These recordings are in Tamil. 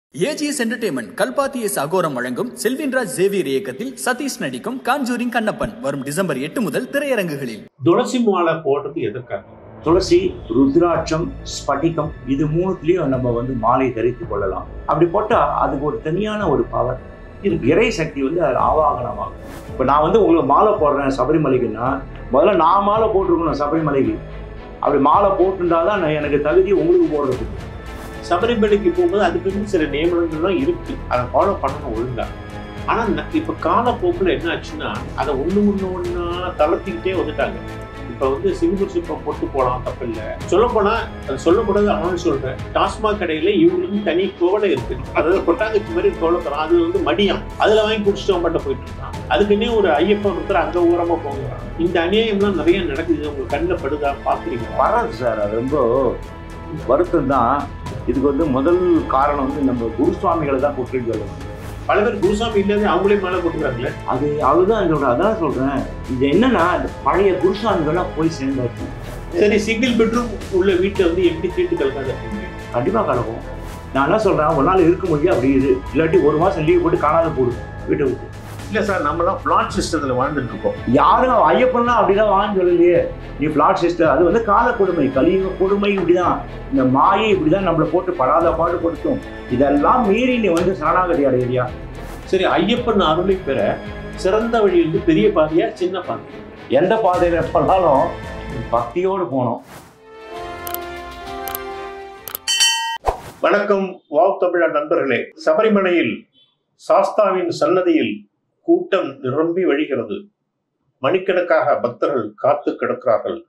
AGS entertainment Kalpathi S Aghoram வழங்கும் செல்வின்ராஜ் ஜேவியர் இயக்கத்தில் சதீஷ் நடிக்கும் காஞ்சூரிங் கண்ணப்பன் வரும் டிசம்பர் எட்டு முதல் திரையரங்குகளில் துளசி மாலை போடுறது எதற்காக துளசி ருத்ராட்சம் ஸ்படிகம் இது மூணுத்துலயும் நம்ம வந்து மாலை தரித்து கொள்ளலாம் அப்படி போட்டா அதுக்கு ஒரு தனியான ஒரு பவர் இருக்கு இறை சக்தி வந்து அது ஆவாகனமாகும் இப்போ நான் வந்து உங்களுக்கு மாலை போடுறேன் சபரிமலைக்குன்னா முதல்ல நான் மாலை போட்டிருக்கணும் சபரிமலைக்கு அப்படி மாலை போட்டுருந்தாதான் நான் எனக்கு தகுதி உங்களுக்கு போடுறதுக்கு சபரிமலைக்கு போகும்போது அதுக்குன்னு சில நியமனங்கள்லாம் இருக்கு அதை ஃபாலோ பண்ணணும் ஒழுங்கா ஆனா ந- இப்ப காலப்போக்கில் என்ன ஆச்சுன்னா அதை ஒண்ணு ஒண்ணு ஒண்ணா தளர்த்திக்கிட்டே வந்துட்டாங்க இப்ப வந்து சிங்கப்பூர் சிப்பம் போட்டு போலாம் தப்பு இல்ல சொல்ல போனா அது சொல்லக்கூடாது ஆனால் சொல்றேன் டாஸ்மாக் கடையில இவங்களுக்கு தனி கோவலை இருக்கு அதாவது கொட்டாங்கச்சி மாதிரி கோவலை தரோம் அது வந்து மடியம் அதுல வாங்கி குடிச்சிட்டு அவன் போயிட்டு இருக்கான் அதுக்குன்னே ஒரு ஐயப்பன் ஒருத்தர் அங்க ஊரமா போங்க இந்த அநியாயம்லாம் நிறைய நடக்குது உங்க கண்ணில் படுதா பாக்குறீங்க வராது சார் அது ரொம்ப வருத்தம் தான் இதுக்கு வந்து முதல் காரணம் வந்து நம்ம குருசுவாமிகளை தான் கூட்டிட்டு வரணும் பல பேர் குருசாமி இல்லாத அவங்களே மேலே போட்டுக்கிறாங்களே அது அதுதான் சொல்றேன் அதான் சொல்றேன் இது என்னன்னா இந்த பழைய குருசாமிகள்லாம் போய் சேர்ந்தாச்சு சரி சிங்கிள் பெட்ரூம் உள்ள வீட்டுல வந்து எப்படி தீட்டு கலக்காத இருக்கீங்க கண்டிப்பா கலக்கும் நான் என்ன சொல்றேன் ஒரு நாள் இருக்க முடியும் அப்படி இரு இல்லாட்டி ஒரு மாசம் லீவ் போட்டு காணாத போடு வீட்டை விட்டு இல்ல சார் நம்மலாம் பிளாட் சிஸ்டத்துல வாழ்ந்துட்டு இருக்கோம் யாரும் ஐயப்பன்லாம் அப்படிதான் வாங்கி சொல்லலையே நீ பிளாட் சிஸ்டர் அது வந்து கால கொடுமை கலியுக கொடுமை இப்படிதான் இந்த மாயை இப்படிதான் நம்மளை போட்டு படாத பாடு கொடுத்தும் இதெல்லாம் மீறி நீ வந்து சரணாகதி அடையிறியா சரி ஐயப்பன் அருளை பெற சிறந்த வழி வந்து பெரிய பாதையா சின்ன பாதை எந்த பாதையில பண்ணாலும் பக்தியோடு போனோம் வணக்கம் வாவ் தமிழா நண்பர்களே சபரிமலையில் சாஸ்தாவின் சன்னதியில் கூட்டம் நிரம்பி வழிகிறது மணிக்கணக்காக பக்தர்கள் காத்து கிடக்கிறார்கள்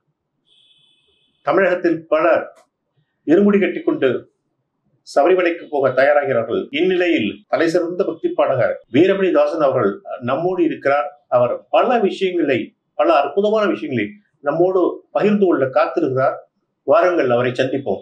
தமிழகத்தில் பலர் இருமுடி கட்டிக்கொண்டு சபரிமலைக்கு போக தயாராகிறார்கள் இந்நிலையில் தலை சிறந்த பக்தி பாடகர் வீரமணி தாசன் அவர்கள் நம்மோடு இருக்கிறார் அவர் பல விஷயங்களை பல அற்புதமான விஷயங்களை நம்மோடு பகிர்ந்து கொள்ள காத்திருக்கிறார் வாருங்கள் அவரை சந்திப்போம்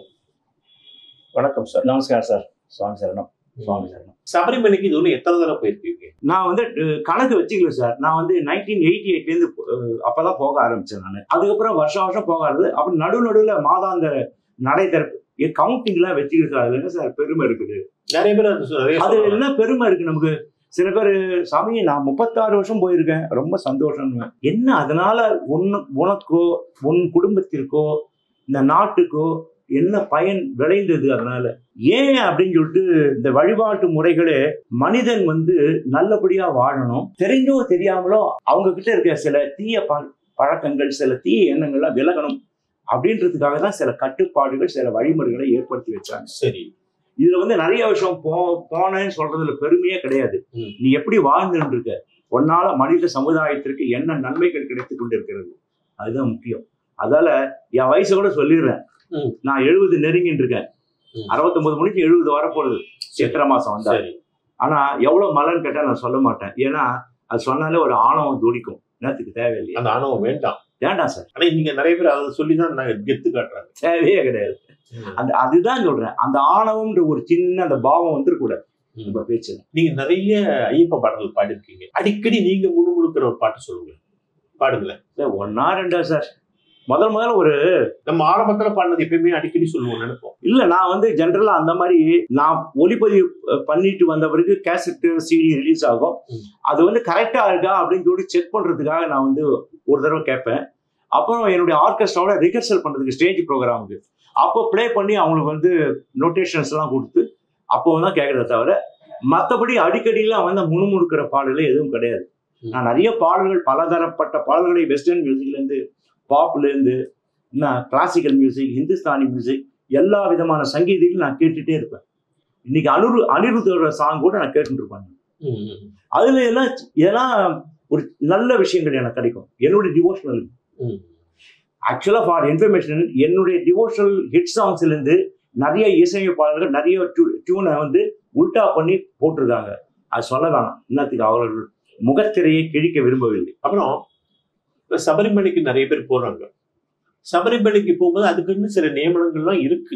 வணக்கம் சார் நமஸ்கார் சார் சுவாமி சரணம் சுவாமி சரணம் சபரிமலைக்கு இதுவரை எத்தனை தடவை போயிருக்கீங்க நான் வந்து அஹ், கணக்கு வச்சுக்கல சார் நான் வந்து நைன்டீன் எயிட்டி எயிட்லேருந்து அப்பதான் போக ஆரம்பிச்சேன் நான் அதுக்கப்புறம் வருஷம் வருஷம் போக ஆரம்பிச்சு அப்புறம் நடு நடுவில் மாதாந்திர நடை திறப்பு கவுண்டிங்லாம் வச்சுக்கிட்டு சார் அதுல என்ன சார் பெருமை இருக்குது நிறைய பேர் அது சொ- நிறைய அது சொல்றாங்க. என்ன பெருமை இருக்கு நமக்கு சில பேர் சாமி நான் முப்பத்தாறு வருஷம் போயிருக்கேன் ரொம்ப சந்தோஷம் என்ன அதனால உன்னு உனக்கோ உன் குடும்பத்திற்கோ இந்த நாட்டுக்கோ என்ன பயன் விளைந்தது அதனால ஏன் அப்படின்னு சொல்லிட்டு இந்த வழிபாட்டு முறைகளே மனிதன் வந்து நல்லபடியா வாழணும் தெரிஞ்சோ தெரியாமலோ அவங்க கிட்ட இருக்க சில தீய ப- பழக்கங்கள் சில தீய எண்ணங்கள்லாம் விலகணும் அப்படின்றதுக்காக தான் சில கட்டுப்பாடுகள் சில வழிமுறைகளை ஏற்படுத்தி வச்சாங்க சரி இதுல வந்து நிறைய விஷயம் போ போனேன்னு சொல்றதுல பெருமையே கிடையாது ம். நீ எப்படி வாழ்ந்துட்டு இருக்க உன்னால மனித சமுதாயத்திற்கு என்ன நன்மைகள் கிடைத்து கொண்டிருக்கிறது அதுதான் முக்கியம் அதால என் வயசு கூட சொல்லிடுறேன் ம். நான் எழுபது நெருங்கிட்டு இருக்கேன் ம். அறுபத்தொன்பது மணிக்கு எழுபது வரப்போகுது சித்திரை மாசம் வந்தா சரி ஆனா எவ்வளவு மலர்னு கேட்டா நான் சொல்ல மாட்டேன் ஏன்னா அது சொன்னாலே ஒரு ஆணவம் துடிக்கும் நேரத்துக்கு தேவையில்லையா அந்த ஆணவம் வேண்டாம் வேண்டாம் சார் ஆனா நீங்க நிறைய பேர் அதை சொல்லிதான் நாங்க கெத்து காட்டுறாங்க தேவையே கிடையாது அந்த அதுதான் சொல்றேன் அந்த ஆணவம்ன்ற ஒரு சின்ன அந்த பாவம் வந்துடக்கூடாது ம். நம்ம பேச்சு நீங்க நிறைய ஐயப்ப பாடல்கள் பாடிருக்கீங்க அடிக்கடி நீங்க முணுமுணுக்கிற ஒரு பாட்டு சொல்லுங்க பாடுங்களேன் இல்ல ஒன்னா ரெண்டா சார் முதல் முதல்ல ஒரு நம்ம ஆரம்பத்துல பாடினது எப்பயுமே அடிக்கடி சொல்லுவோம் நினைப்போம் இல்ல நான் வந்து ஜென்ரலா அந்த மாதிரி நான் ஒளிப்பதிவு அஹ், பண்ணிட்டு வந்த பிறகு கேசட் சிடி ரிலீஸ் ஆகும் ம். அது வந்து கரெக்டா இருக்கா அப்படின்னு சொல்லி செக் பண்றதுக்காக நான் வந்து ஒரு தடவை கேட்பேன் அப்புறம் என்னுடைய ஆர்கெஸ்ட்ராவோட ரிஹர்சல் பண்றதுக்கு ஸ்டேஜ் ப்ரோக்ராமுக்கு அப்போ ப்ளே பண்ணி அவங்களுக்கு வந்து நோட்டேஷன்ஸ் எல்லாம் கொடுத்து அப்போ தான் கேட்கறத தவிர மற்றபடி அடிக்கடிலாம் வந்து முணுமுணுக்கிற பாடல்கள் எதுவும் கிடையாது ம். நான் நிறைய பாடல்கள் பலதரப்பட்ட பாடல்களை வெஸ்டர்ன் மியூசிக்ல இருந்து பாப்ல இருந்து என்ன கிளாசிக்கல் மியூசிக் ஹிந்துஸ்தானி மியூசிக் எல்லா விதமான சங்கீதத்தையும் நான் கேட்டுட்டே இருப்பேன் இன்னைக்கு அனிரு அனிருத்தோட சாங் கூட நான் கேட்டுட்டு இருப்பேன் ம், ம், அதுல எல்லாம் எல்லாம் ஒரு நல்ல விஷயங்கள் எனக்கு கிடைக்கும் என்னுடைய டிவோஷனல் ம். ஆக்சுவலா ஃபார் இன்ஃபர்மேஷன் என்னுடைய டிவோஷனல் ஹிட் சாங்ஸ்ல இருந்து நிறைய இசையமைப்பாளர்கள் நிறைய டியூனை வந்து உல்டா பண்ணி போட்டிருக்காங்க அது சொல்ல வேணாம் இன்னத்துக்கு அவர்கள் முகத்திரையை கிழிக்க விரும்பவில்லை அப்புறம் இப்ப சபரிமலைக்கு நிறைய பேர் போறாங்க சபரிமலைக்கு போகும்போது அதுக்குன்னு சில நியமனங்கள்லாம் இருக்கு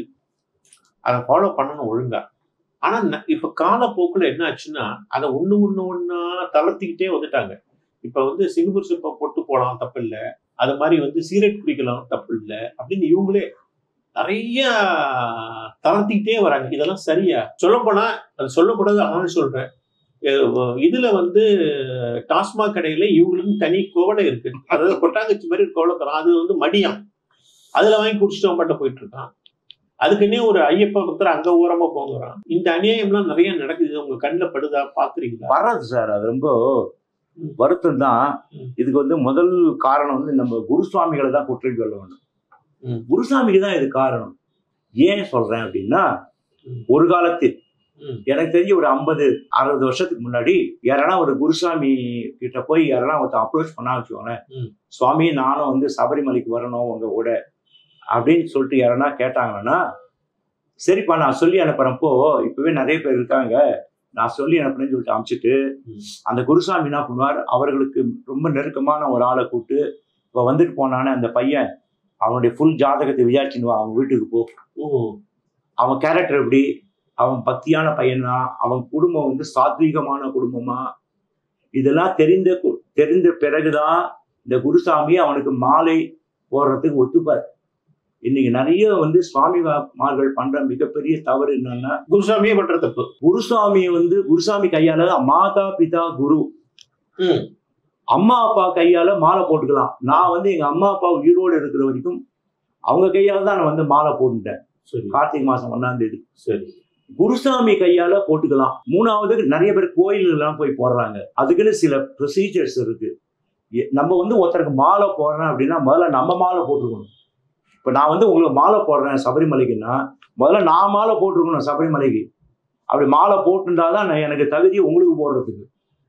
அதை ஃபாலோ பண்ணணும் ஒழுங்கா ஆனா ந- இப்ப காலப்போக்குல என்ன ஆச்சுன்னா அதை ஒண்ணு ஒண்ணு ஒண்ணா தளர்த்திக்கிட்டே வந்துட்டாங்க இப்ப வந்து சிங்கப்பூர் சிப்பம் போட்டு போலாம் தப்பு இல்ல அது மாதிரி வந்து சீரட் குடிக்கலாம் தப்பு இல்ல அப்படின்னு இவங்களே நிறைய தளர்த்திக்கிட்டே வராங்க இதெல்லாம் சரியா சொல்லப்போனா அது சொல்லக்கூடாது ஆனால் சொல்றேன் அஹ் இதுல வந்து டாஸ்மாக் கடையில இவங்களுக்கு தனி கோவடை இருக்கு அதாவது கொட்டாங்கச்சி மாதிரி ஒரு கோவடை தரான் அது வந்து மடியம் அதுல வாங்கி குடிச்சிட்டு அவன்கிட்ட போயிட்டு இருக்கான் அதுக்குன்னே ஒரு ஐயப்ப பக்தர் அங்க ஓரமா போங்கிறான் இந்த அநியாயம்லாம் நிறைய நடக்குது உங்க கண்ணில் படுதா பாக்குறீங்களா வராது சார் அது ரொம்ப வருத்தம் தான் ம். இதுக்கு வந்து முதல் காரணம் வந்து நம்ம குருசுவாமிகளை தான் குற்றம் சொல்ல வேண்டும் ம். குருசாமிக்கு தான் இது காரணம் ஏன் சொல்றேன் அப்படின்னா ம். ஒரு காலத்தில் ம். எனக்கு தெரிஞ்சு ஒரு ஐம்பது அறுபது வருஷத்துக்கு முன்னாடி யாரனா ஒரு குருசாமி கிட்ட போய் யாரனா ஒருத்தன் அப்ரோச் பண்ணா வச்சுக்கோங்களேன் ம். சுவாமி நானும் வந்து சபரிமலைக்கு வரணும் உங்க கூட அப்படின்னு சொல்லிட்டு யாரனா கேட்டாங்கன்னா சரிப்பா நான் சொல்லி அனுப்புறப்போ இப்பவே நிறைய பேர் இருக்காங்க நான் சொல்லி அனுப்புறேன்னு சொல்லிட்டு அனுப்பிச்சிட்டு ம். அந்த குருசாமி என்ன பண்ணுவார் அவர்களுக்கு ரொம்ப நெருக்கமான ஒரு ஆளை கூப்பிட்டு இப்போ வந்துட்டு போனானே அந்த பையன் அவனுடைய ஃபுல் ஜாதகத்தை விசாரிச்சுன்னு வா அவன் வீட்டுக்கு போ ஓ அவன் கேரக்டர் எப்படி அவன் பக்தியான பையனா அவன் குடும்பம் வந்து சாத்வீகமான குடும்பமா இதெல்லாம் தெரிந்த கு- தெரிந்த பிறகுதான் இந்த குருசாமி அவனுக்கு மாலை போடுறதுக்கு ஒத்துப்பார் இன்னைக்கு நிறைய வந்து சுவாமிமார்கள் பண்ற மிகப்பெரிய தவறு என்னன்னா குருசாமியே பண்ற தப்பு குருசாமி வந்து குருசாமி கையால மாதா பிதா குரு ம். அம்மா அப்பா கையால மாலை போட்டுக்கலாம் நான் வந்து எங்க அம்மா அப்பா உயிரோடு இருக்கிற வரைக்கும் அவங்க கையால தான் நான் வந்து மாலை போட்டுட்டேன் சரி கார்த்திகை மாசம் ஒன்னாம் தேதி சரி குருசாமி கையால போட்டுக்கலாம் மூணாவது நிறைய பேர் கோயிலுக்கெல்லாம் போய் போடுறாங்க அதுக்குன்னு சில ப்ரொசீஜர்ஸ் இருக்கு எ- நம்ம வந்து ஒருத்தருக்கு மாலை போடுறேன் அப்படின்னா முதல்ல நம்ம மாலை போட்டுருக்கணும் இப்போ நான் வந்து உங்களுக்கு மாலை போடுறேன் சபரிமலைக்குன்னா முதல்ல நான் மாலை போட்டிருக்கணும் சபரிமலைக்கு அப்படி மாலை போட்டுருந்தாதான் நான் எனக்கு தகுதி உங்களுக்கு போடுறதுக்கு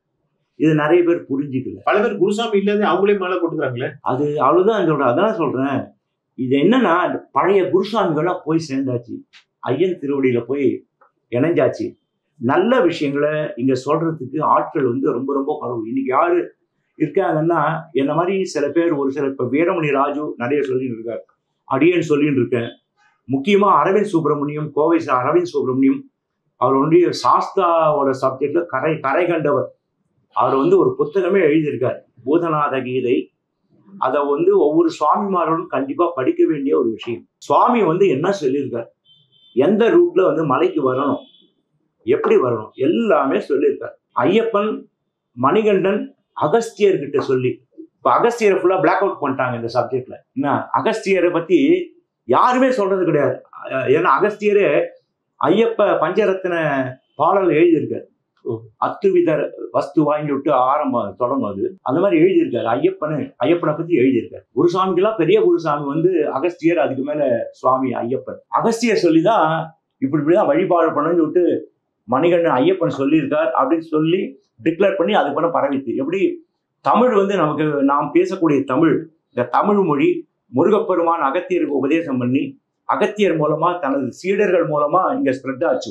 இது நிறைய பேர் புரிஞ்சுக்கல பல பேர் குருசாமி இல்லாத அவங்களே மேல போட்டுக்கிறாங்களே அது அவ்வளவுதான் சொல்றேன் அதான் சொல்றேன் இது என்னன்னா இந்த பழைய குருசாமிகள்லாம் போய் சேர்ந்தாச்சு ஐயன் திருவடியில போய் இணைஞ்சாச்சு நல்ல விஷயங்களை இங்க சொல்றதுக்கு ஆட்கள் வந்து ரொம்ப ரொம்ப குறவு இன்னைக்கு யாரு இருக்காங்கன்னா என்ன மாதிரி சில பேர் ஒரு சில இப்ப வீரமணி ராஜு நிறைய சொல்லிட்டு இருக்காரு அடியன் சொல்லிட்டு இருக்கேன் முக்கியமா அரவிந்த் சுப்பிரமணியம் கோவை ச- அரவிந்த் சுப்பிரமணியம் அவர் வந்து சாஸ்தாவோட சப்ஜெக்ட்ல கரை கரை கண்டவர் அவர் வந்து ஒரு புத்தகமே எழுதியிருக்கார் பூதநாத கீதை அதை வந்து ஒவ்வொரு சுவாமிமாரோடும் கண்டிப்பா படிக்க வேண்டிய ஒரு விஷயம் சுவாமி வந்து என்ன சொல்லியிருக்கார் எந்த ரூட்ல வந்து மலைக்கு வரணும் எப்படி வரணும் எல்லாமே சொல்லியிருக்கார் ஐயப்பன் மணிகண்டன் அகஸ்தியர்கிட்ட சொல்லி இப்போ அகஸ்தியரை ஃபுல்லா பிளாக் அவுட் பண்ணிட்டாங்க இந்த சப்ஜெக்ட்ல என்ன அகஸ்தியரை பத்தி யாருமே சொல்றது கிடையாது அஹ் ஏன்னா அகஸ்தியரே ஐயப்ப பஞ்சரத்ன பாடல் எழுதியிருக்காரு ஓ. அத்துவிதர் வஸ்து வாங்கி விட்டு ஆரம்பம் தொடங்கும் அது அந்த மாதிரி எழுதியிருக்காரு ஐயப்பனை ஐயப்பனை பத்தி எழுதியிருக்காரு குருசாமிக்கெல்லாம் பெரிய குருசாமி வந்து அகஸ்தியர் அதுக்கு மேல சுவாமி ஐயப்பன் அகஸ்தியர் சொல்லிதான் இப்படி இப்படிதான் வழிபாடு பண்ணணும்னு சொல்லிட்டு மணிகண்டன் ஐயப்பன் சொல்லியிருக்கார் அப்படின்னு சொல்லி டிக்ளேர் பண்ணி அதுக்கு பண்ண பரவித்து எப்படி தமிழ் வந்து நமக்கு நாம் பேசக்கூடிய தமிழ் இந்த தமிழ் மொழி முருகப்பெருமான் அகத்தியருக்கு உபதேசம் பண்ணி அகத்தியர் மூலமா தனது சீடர்கள் மூலமா இங்க ஸ்ப்ரெட் ஆச்சு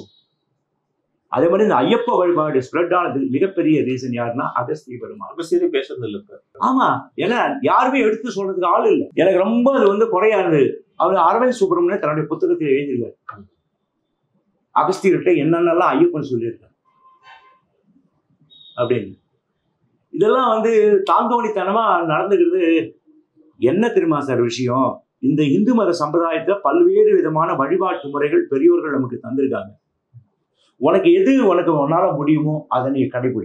அதே மாதிரி இந்த ஐயப்ப வழிபாடு ஸ்ப்ரெட் ஆனது மிகப்பெரிய ரீசன் யாருன்னா அகஸ்திய பெருமாள் அவசியம் பேசுறது இல்ல இப்ப ஆமா ஏன்னா யாருமே எடுத்து சொல்றதுக்கு ஆள் இல்லை எனக்கு ரொம்ப அது வந்து குறையா இருந்தது அவர் அரவிந்த் சுப்பிரமணியன் தன்னுடைய புத்தகத்தில் எழுதியிருக்காரு அகஸ்தியர்கிட்ட என்னென்னலாம் ஐயப்பன் சொல்லியிருக்காரு அப்படின்னு இதெல்லாம் வந்து தாந்தோணித்தனமா நடந்துக்கிறது என்ன தெரியுமா சார் விஷயம் இந்த இந்து மத சம்பிரதாயத்துல பல்வேறு விதமான வழிபாட்டு முறைகள் பெரியோர்கள் நமக்கு தந்திருக்காங்க உனக்கு எது உனக்கு உன்னால முடியுமோ அதை நீ கடைபிடி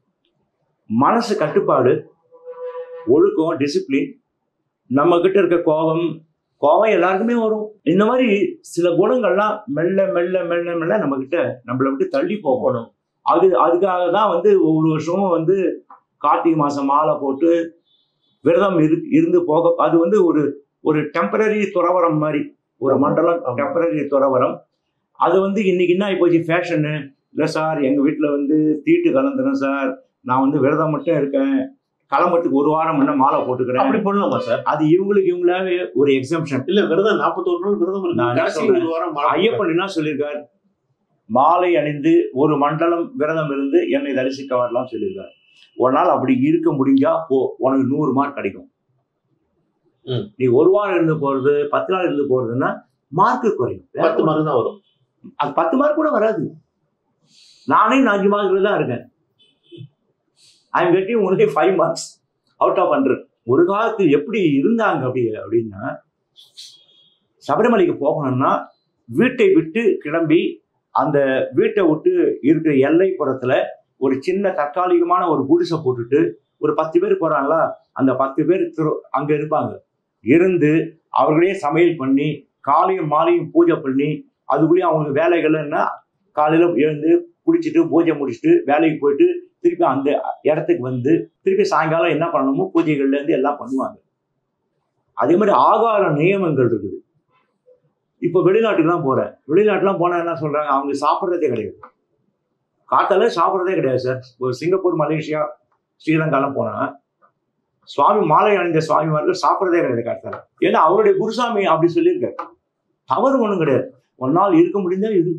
மனசு கட்டுப்பாடு ஒழுக்கம் டிசிப்ளின் நம்ம கிட்ட இருக்க கோபம் கோபம் எல்லாருக்குமே வரும் இந்த மாதிரி சில குணங்கள்லாம் மெல்ல மெல்ல மெல்ல மெல்ல நம்ம கிட்ட நம்மளை விட்டு தள்ளி போகணும் அது அதுக்காக தான் வந்து ஒவ்வொரு வருஷமும் வந்து கார்த்திகை மாசம் மாலை போட்டு விரதம் இரு இருந்து போக அது வந்து ஒரு ஒரு டெம்பரரி துறவரம் மாதிரி ஒரு மண்டலம் ஆமா. டெம்பரரி துறவரம் அது வந்து இன்னைக்கு என்ன ஆகி போச்சு ஃபேஷனு இல்லை சார் எங்கள் வீட்டில் வந்து தீட்டு கலந்துறேன் சார் நான் வந்து விரதம் மட்டும் இருக்கேன் கிளம்புறதுக்கு ஒரு வாரம் முன்ன மாலை போட்டுக்கிறேன் அப்படி பண்ணலாமா சார் அது இவங்களுக்கு இவங்களாவே ஒரு எக்ஸம்ஷன் இல்ல விரதம் நாற்பத்தோரு நாள் விரதம் நான் இருக்கு என்ன கடைசி சொல்றேன்? ஒரு வாரம் மழை ஐயப்பன் என்ன சொல்லியிருக்கார் மாலை அணிந்து ஒரு மண்டலம் விரதம் இருந்து என்னை தரிசிக்க வரலாம் சொல்லியிருக்கார் ஒரு நாள் அப்படி இருக்க முடிஞ்சா போ உனக்கு நூறு மார்க் கிடைக்கும் ம். நீ ஒரு வாரம் இருந்து போறது பத்து நாள் இருந்து போறதுன்னா மார்க் குறையும் வேற பத்து ஒண்ணும் மாதம் தான் வரும் அது பத்து மார்க் கூட வராது நானே நான் அஞ்சு மார்க்ல தான் இருக்கேன் I am getting only five marks out of hundred ஒரு காலத்தில் எப்படி இருந்தாங்க அப்படி அப்படின்னா சபரிமலைக்கு போகணும்னா வீட்டை விட்டு கிளம்பி அந்த வீட்டை விட்டு இருக்கிற எல்லைப்புறத்துல ஒரு சின்ன தற்காலிகமான ஒரு குடிசை போட்டுட்டு ஒரு பத்து பேர் போறாங்களா அந்த பத்து பேர் திரு- அங்க இருப்பாங்க இருந்து அவர்களே சமையல் பண்ணி காலையும் மாலையும் பூஜை பண்ணி அதுக்குள்ளேயும் அவங்களுக்கு வேலைகள்னா காலையில எழுந்து குளிச்சுட்டு பூஜை முடிச்சுட்டு வேலைக்கு போயிட்டு திருப்பி அந்த இடத்துக்கு வந்து திருப்பி சாயங்காலம் என்ன பண்ணணுமோ பூஜைகள்ல இருந்து எல்லாம் பண்ணுவாங்க அதே மாதிரி ஆகார நியமங்கள் இருக்குது இப்போ வெளிநாட்டுக்குலாம் போறேன் வெளிநாட்டுலாம் போனா என்ன சொல்றாங்க அவங்க சாப்பிட்றதே கிடையாது காத்தால சாப்பிட்றதே கிடையாது சார் இப்போ சிங்கப்பூர் மலேசியா ஸ்ரீலங்காலாம் போனா சுவாமி மாலை அணிந்த சுவாமிமார்கள் சாப்பிட்றதே கிடையாது காத்தால ஏன்னா அவருடைய குருசாமி அப்படி சொல்லியிருக்காரு தவறு ஒன்றும் கிடையாது ஒரு நாள் இருக்க முடிஞ்சா இரு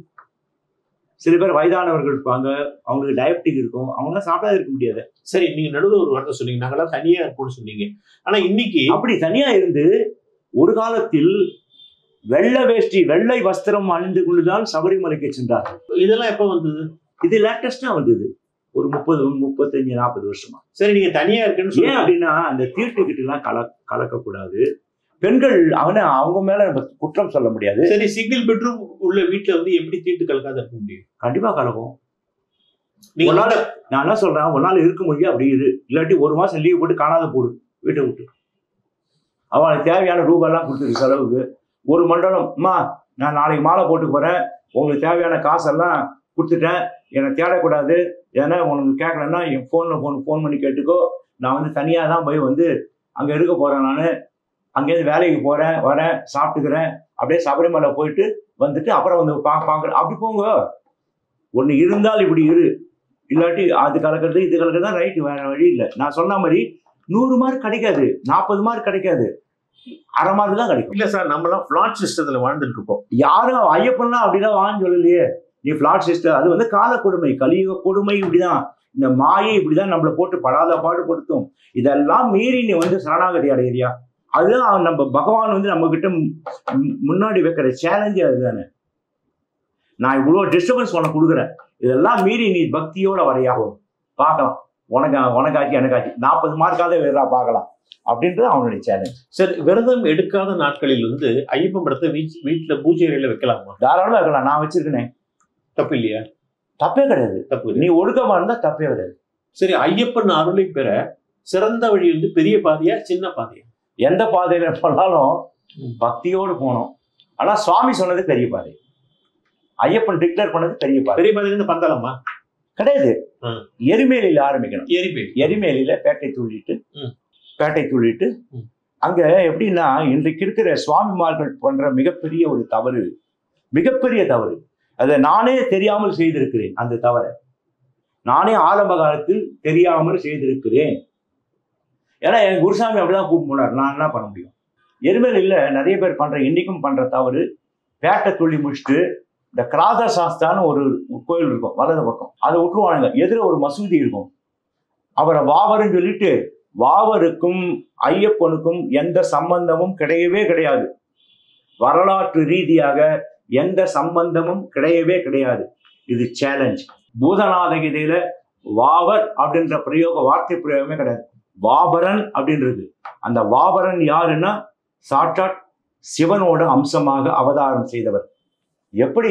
சில பேர் வயதானவர்கள் இருப்பாங்க அவங்களுக்கு டயபெட்டிக் இருக்கும் அவங்களாம் சாப்பிடாத இருக்க முடியாது சரி நீங்க நடுவில் ஒரு வார்த்தை சொன்னீங்க நாங்கெல்லாம் தனியா இருப்போம்னு சொன்னீங்க ஆனா இன்னைக்கு அப்படி தனியா இருந்து ஒரு காலத்தில் வெள்ளை வேஷ்டி வெள்ளை வஸ்திரம் அணிந்து கொண்டுதான் சபரிமலைக்கு சென்றார் இதெல்லாம் எப்ப வந்தது இது லேட்டஸ்டா வந்தது ஒரு முப்பது முப்பத்தஞ்சு நாற்பது வருஷமா சரி நீங்க தனியா இருக்குன்னு ஏன் சொல்லி அப்படின்னா அந்த தீர்த்துக்கிட்டு எல்லாம் கல கலக்கக்கூடாது பெண்கள் அவனை அவங்க மேல நம்ம குற்றம் சொல்ல முடியாது சரி சிங்கிள் பெட்ரூம் உள்ள வீட்டுல வந்து எப்படி தீட்டு கலக்காத இருக்க முடியும் கண்டிப்பா கலக்கும் நீங்க ஒரு நாள் நான் என்ன சொல்றேன் ஒரு நாள் இருக்க முடியும் அப்படி இரு இல்லாட்டி ஒரு மாசம் லீவ் போட்டு காணாத போடு வீட்டை விட்டு அவனுக்கு தேவையான ரூபாயெல்லாம் கொடுத்துரு செலவுக்கு ஒரு மண்டலம் அம்மா நான் நாளைக்கு மாலை போட்டு போறேன் உங்களுக்கு தேவையான காசெல்லாம் கொடுத்துட்டேன் என்னை தேடக்கூடாது ஏன்னா உனக்கு கேட்கலன்னா என் ஃபோனில் ஃபோன் ஃபோன் பண்ணி கேட்டுக்கோ நான் வந்து தனியாக தான் போய் வந்து அங்கே இருக்க போகிறேன் நான் அங்கேருந்து வேலைக்கு போகிறேன் வரேன் சாப்பிட்டுக்கிறேன் அப்படியே சபரிமலை போயிட்டு வந்துட்டு அப்புறம் வந்து பா பார்க்குறேன் அப்படி போங்க ஒன்று இருந்தால் இப்படி இரு இல்லாட்டி அது கலக்கிறது இது கலக்கிறது தான் ரைட்டு வேற வழி இல்லை நான் சொன்ன மாதிரி நூறு மார்க் கிடைக்காது நாற்பது மார்க் கிடைக்காது அரை மார்க் தான் கிடைக்கும் இல்ல சார் நம்ம எல்லாம் பிளாட் சிஸ்டத்துல வாழ்ந்துட்டு இருக்கோம் யாரும் ஐயப்பன்லாம் அப்படிலாம் வான்னு சொல்லலையே நீ பிளாட் சிஸ்டர் அது வந்து கால கொடுமை கலியுக கொடுமை இப்படிதான் இந்த மாயை இப்படிதான் நம்மளை போட்டு படாத பாடுபடுத்தும் இதெல்லாம் மீறி நீ வந்து சரணாகதி அடையிறியா அதுதான் நம்ம பகவான் வந்து நம்ம கிட்ட மு- முன்னாடி வைக்கிற சேலஞ்சே அதுதானே நான் இவ்வளோ டிஸ்டர்பன்ஸ் உனக்கு கொடுக்குறேன் இதெல்லாம் மீறி நீ பக்தியோட வரையா பார்க்கலாம் உனக்கு உனக்காச்சு எனக்காச்சு நாற்பது மார்க்காவது வேறா பார்க்கலாம் அப்படின்றது அவனுடைய சேலஞ்ச் சரி விரதம் எடுக்காத நாட்களில் வந்து ஐயப்பன் படத்தை வீச்- வீட்டுல பூஜை அறையில வைக்கலாமா தாராளமாக இருக்கலாம் நான் வச்சிருக்கேனே தப்பு இல்லையா தப்பே கிடையாது தப்பு இல்லை. நீ ஒழுக்கமா இருந்தா தப்பே கிடையாது சரி ஐயப்பன் அருளை பெற சிறந்த வழி வந்து பெரிய பாதையா சின்ன பாதையா எந்த பாதையில போனாலும் ம். பக்தியோடு போகணும் ஆனா சுவாமி சொன்னது பெரிய பாதை ஐயப்பன் டிக்ளேர் பண்ணது பெரிய பாதை பெரிய பாதையில இருந்து பந்தலமா கிடையாது ஆ. எரிமேலியில ஆரம்பிக்கணும் ஏரிப்பேட் எரிமேலியில பேட்டை துள்ளிட்டு ம். பேட்டை துள்ளிட்டு ம். அங்க எப்படின்னா இன்றைக்கு இருக்கிற சுவாமிமார்கள் பண்ற மிகப்பெரிய ஒரு தவறு மிகப்பெரிய தவறு அதை நானே தெரியாமல் செய்திருக்கிறேன் அந்த தவறை நானே ஆரம்ப காலத்தில் தெரியாமல் செய்திருக்கிறேன் ஏன்னா என் குருசாமி அப்படிதான் கூப்பிட்டு போனார் நான் என்ன பண்ண முடியும் எருமேலியில் நிறைய பேர் பண்ற இன்னைக்கும் பண்ற தவறு பேட்டை துள்ளி முடிச்சுட்டு இந்த கிராத சாஸ்தான்னு ஒரு கோயில் இருக்கும் வலது பக்கம் அதை விட்டுருவானுங்க எதிர ஒரு மசூதி இருக்கும் அவரை வாவர்னு சொல்லிட்டு வாவருக்கும் ஐயப்பனுக்கும் எந்த சம்பந்தமும் கிடையவே கிடையாது வரலாற்று ரீதியாக எந்த சம்பந்தமும் கிடையவே கிடையாது இது சேலஞ்ச் பூதநாத கீதையில வாவர் அப்படின்ற பிரயோக வார்த்தை பிரயோகமே கிடையாது வாபரன் அப்படின்றது அந்த வாபரன் யாருன்னா சாட்சாத் சிவனோட அம்சமாக அவதாரம் செய்தவர் எப்படி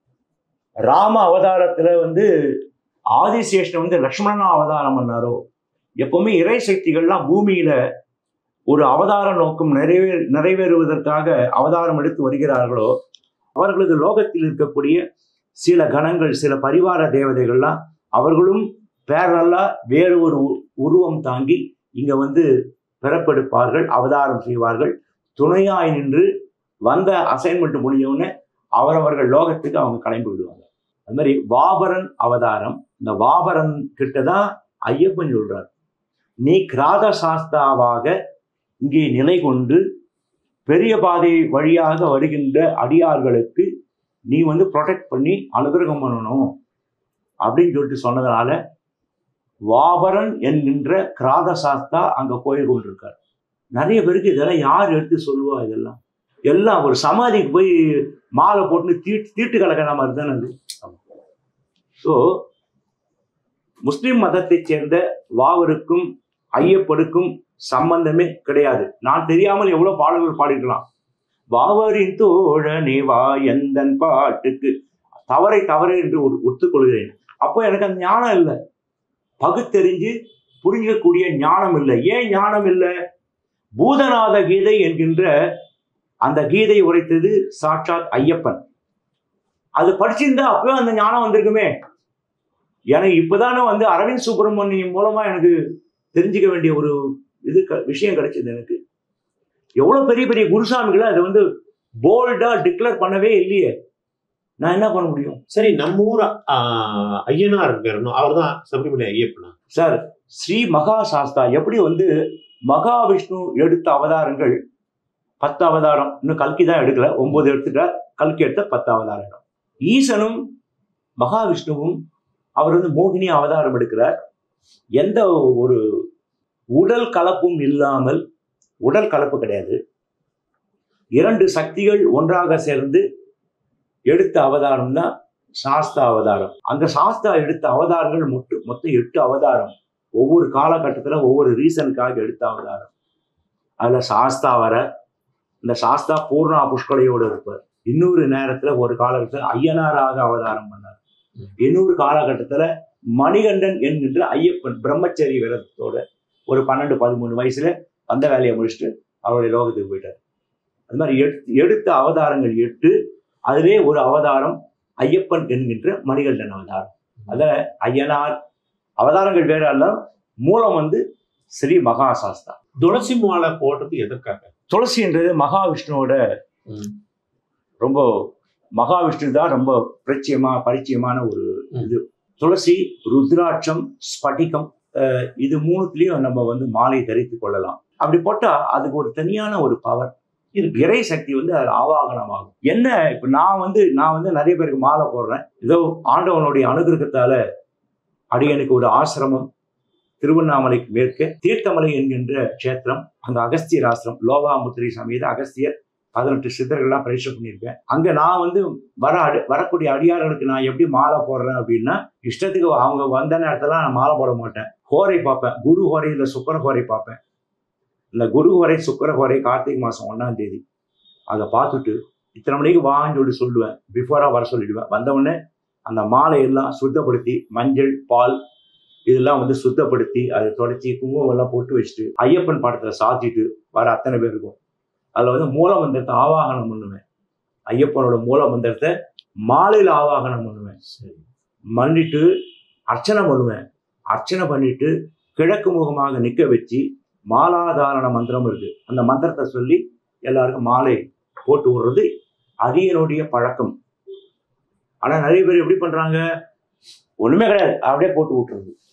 ராம அவதாரத்துல வந்து ஆதிசேஷன் வந்து லக்ஷ்மணனா அவதாரம் பண்ணாரோ எப்பவுமே இறை சக்திகள்லாம் பூமியில ஒரு அவதார நோக்கம் நிறைவே நிறைவேறுவதற்காக அவதாரம் எடுத்து வருகிறார்களோ அவர்களது லோகத்தில் இருக்கக்கூடிய சில கணங்கள் சில பரிவார தேவதைகள்லாம் அவர்களும் பேரலா வேறு ஒரு உ- உருவம் தாங்கி இங்க வந்து பிறப்பெடுப்பார்கள் அவதாரம் செய்வார்கள் துணையாய் நின்று வந்த அசைன்மெண்ட் முடிஞ்சவுடனே அவரவர்கள் லோகத்துக்கு அவங்க கிளம்பி விடுவாங்க அது மாதிரி வாபரன் அவதாரம் இந்த வாபரன் கிட்ட தான் ஐயப்பன் சொல்றார் நீ கிராத சாஸ்தாவாக இங்கே நிலை கொண்டு பெரிய பாதை வழியாக வருகின்ற அடியார்களுக்கு நீ வந்து ப்ரொடெக்ட் பண்ணி அனுகிரகம் பண்ணணும் அப்படின்னு சொல்லிட்டு சொன்னதுனால வாபரன் என்கின்ற கிராத சாஸ்தா அங்க போய் கொண்டிருக்கார் நிறைய பேருக்கு இதெல்லாம் யார் எடுத்து சொல்லுவா இதெல்லாம் எல்லாம் ஒரு சமாதிக்கு போய் மாலை போட்டு தீட்டு தீட்டு கலக்கிற மாதிரி தானே அது ஸோ முஸ்லிம் மதத்தைச் சேர்ந்த வாவருக்கும் ஐயப்பனுக்கும் சம்பந்தமே கிடையாது நான் தெரியாமல் எவ்வளவு பாடல்கள் பாடிக்கலாம் வாவரின் தோழனே வா எந்தன் பாட்டுக்கு தவறை தவறு என்று ஒரு ஒத்துக்கொள்கிறேன் அப்போ எனக்கு அந்த ஞானம் இல்லை பகுத்தறிஞ்சு புரிஞ்சக்கூடிய ஞானம் இல்லை ஏன் ஞானம் இல்லை பூதநாத கீதை என்கின்ற அந்த கீதை உரைத்தது சாட்சாத் ஐயப்பன் அது படிச்சிருந்தா அப்பவே அந்த ஞானம் வந்திருக்குமே எனக்கு இப்பதானே வந்து அரவிந்த் சுப்பிரமணியம் மூலமா எனக்கு தெரிஞ்சுக்க வேண்டிய ஒரு இது க- விஷயம் கிடைச்சது எனக்கு எவ்வளவு பெரிய பெரிய குருசாமிகளை அதை வந்து போல்டா டிக்ளேர் பண்ணவே இல்லையே நான் என்ன பண்ண முடியும் சரி நம்ம ஊர் ஆஹ், ஐயனார் இருக்காரு அவர் தான் சபரிமலை ஐயப்பனா சார் ஸ்ரீ மகா சாஸ்தா எப்படி வந்து மகாவிஷ்ணு எடுத்த அவதாரங்கள் பத்து அவதாரம் இன்னும் கல்கி தான் எடுக்கல ஒன்பது எடுத்துட்டார் கல்கி எடுத்த பத்து அவதாரம் ஈசனும் மகாவிஷ்ணுவும் அவர் வந்து மோகினி அவதாரம் எடுக்கிறார் எந்த ஒரு உடல் கலப்பும் இல்லாமல் உடல் கலப்பு கிடையாது இரண்டு சக்திகள் ஒன்றாக சேர்ந்து எடுத்த அவதாரம் தான் சாஸ்தா அவதாரம் அந்த சாஸ்தா எடுத்த அவதாரங்கள் மொட்டு மொத்தம் எட்டு அவதாரம் ஒவ்வொரு காலகட்டத்தில் ஒவ்வொரு ரீசனுக்காக எடுத்த அவதாரம் அதில் சாஸ்தா வர இந்த சாஸ்தா பூர்ணா புஷ்கலையோடு இருப்பார் இன்னொரு நேரத்தில் ஒரு காலகட்டத்தில் ஐயனாராக அவதாரம் பண்ணார் இன்னொரு காலகட்டத்தில் மணிகண்டன் என்கின்ற ஐயப்பன் பிரம்மச்சரி விரதத்தோட ஒரு பன்னெண்டு பதிமூணு வயசுல வந்த வேலையை முடிச்சுட்டு அவருடைய லோகத்துக்கு போயிட்டார் அது மாதிரி எடுத்து எடுத்த அவதாரங்கள் எட்டு அதிலே ஒரு அவதாரம் ஐயப்பன் என்கின்ற மணிகண்டன் அவதாரம் அத ஐயனார் அவதாரங்கள் வேற அல்ல மூலம் வந்து ஸ்ரீ மகா சாஸ்தா துளசி மாலை போடுறது எதற்காக துளசின்றது மகாவிஷ்ணுவோட ம். ரொம்ப மகாவிஷ்ணு தான் ரொம்ப பரிச்சயமா பரிச்சயமான ஒரு ம். இது துளசி ருத்ராட்சம் ஸ்படிகம் அஹ், இது மூணுத்துலயும் நம்ம வந்து மாலை தரித்து கொள்ளலாம் அப்படி போட்டா அதுக்கு ஒரு தனியான ஒரு பவர் இருக்கு. இறை சக்தி வந்து அது ஆவாகனமாகும் என்ன இப்ப நான் வந்து நான் வந்து நிறைய பேருக்கு மாலை போடுறேன் ஏதோ ஆண்டவனுடைய அனுகிரகத்தால அடியனுக்கு ஒரு ஆசிரமம் திருவண்ணாமலைக்கு மேற்கே தீர்த்தமலை என்கின்ற க்ஷேத்திரம் அங்க அகஸ்தியர் ஆசிரம் லோகாமுத்திரை சமேத அகஸ்தியர் பதினெட்டு சித்தர்கள்லாம் பரிசு பண்ணியிருக்கேன் அங்க நான் வந்து வர அடி வரக்கூடிய அடியார்களுக்கு நான் எப்படி மாலை போடுறேன் அப்படின்னா இஷ்டத்துக்கு அவங்க வந்த நேரத்துல நான் மாலை போட மாட்டேன் ஹோரை பார்ப்பேன் குரு ஹோரை இல்லை சுக்கர ஹோரை பார்ப்பேன் இந்த குரு ஹோரை சுக்கர ஹோரை கார்த்திகை மாசம் ஒன்னாம் தேதி அதை பார்த்துட்டு இத்தனை மணிக்கு வான்னு சொல்லி சொல்லுவேன் பிஃபோரா வர சொல்லிடுவேன் வந்த உடனே அந்த மாலை எல்லாம் சுத்தப்படுத்தி மஞ்சள் பால் இதெல்லாம் வந்து சுத்தப்படுத்தி அதை தொடச்சி குங்குமம் எல்லாம் போட்டு வச்சுட்டு ஐயப்பன் படத்துல சாத்திட்டு வர அத்தனை பேருக்கும் அதில் வந்து மூல மந்திரத்தை ஆவாகனம் பண்ணுவேன் ஐயப்பனோட மூல மந்திரத்தை மாலையில் ஆவாகனம் பண்ணுவேன் சரி பண்ணிட்டு அர்ச்சனை பண்ணுவேன் அர்ச்சனை பண்ணிட்டு கிழக்கு முகமாக நிற்க வச்சு மாலாதாரண மந்திரம் இருக்கு அந்த மந்திரத்தை சொல்லி எல்லாருக்கும் மாலை போட்டு விடுறது அரியனுடைய பழக்கம் ஆனா நிறைய பேர் எப்படி பண்றாங்க ஒண்ணுமே கிடையாது அப்படியே போட்டு விட்டுறது